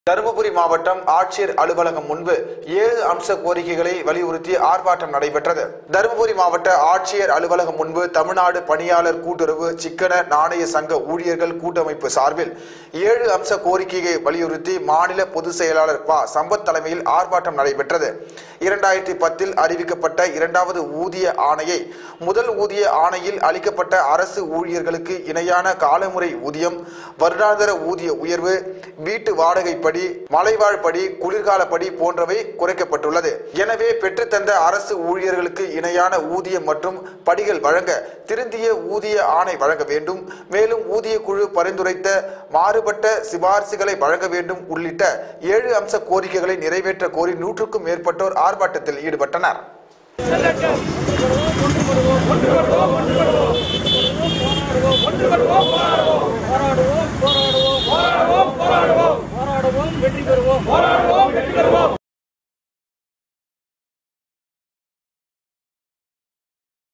தருமபுரி மாவட்டம் ஆட்சியர் அலுவலகம் முன்பு ஏழு அம்ச கோரிக்கைகளை வலியுறுத்தி ஆர்ப்பாட்டம் நடைபெற்றது தருமபுரி மாவட்ட ஆட்சியர் அலுவலகம் முன்பு தமிழ்நாடு பணியாளர் கூட்டுறவு சிக்கன நாணய சங்க ஊழியர்கள் கூட்டமைப்பு சார்பில் ஏழு அம்ச கோரிக்கையை வலியுறுத்தி மாநில பொதுச் செயலாளர் ப சம்பத் தலைமையில் ஆர்ப்பாட்டம் நடைபெற்றது இரண்டாயிரத்தி பத்தில் அறிவிக்கப்பட்ட இரண்டாவது ஊதிய ஆணையை முதல் ஊதிய ஆணையில் அளிக்கப்பட்ட அரசு ஊழியர்களுக்கு இணையான காலமுறை ஊதியம் வருடாந்திர ஊதிய உயர்வு வீட்டு வாடகைப்படி மலைவாழ்படி குளிர்காலப்படி போன்றவை குறைக்கப்பட்டுள்ளது எனவே பெற்றுத்தந்த அரசு ஊழியர்களுக்கு இணையான ஊதியம் மற்றும் படிகள் வழங்க திருந்திய ஊதிய ஆணை வழங்க வேண்டும் மேலும் ஊதிய குழு பரிந்துரைத்த மாறுபட்ட சிபாரிசுகளை வழங்க வேண்டும் உள்ளிட்ட ஏழு அம்ச கோரிக்கைகளை நிறைவேற்ற கோரி நூற்றுக்கும் மேற்பட்டோர் ஆர்ப்பாட்டத்தில் ஈடுபட்டனர் போராடுவோம் போராடுவோம் போராடுவோம் போராடுவோம் போராடுவோம்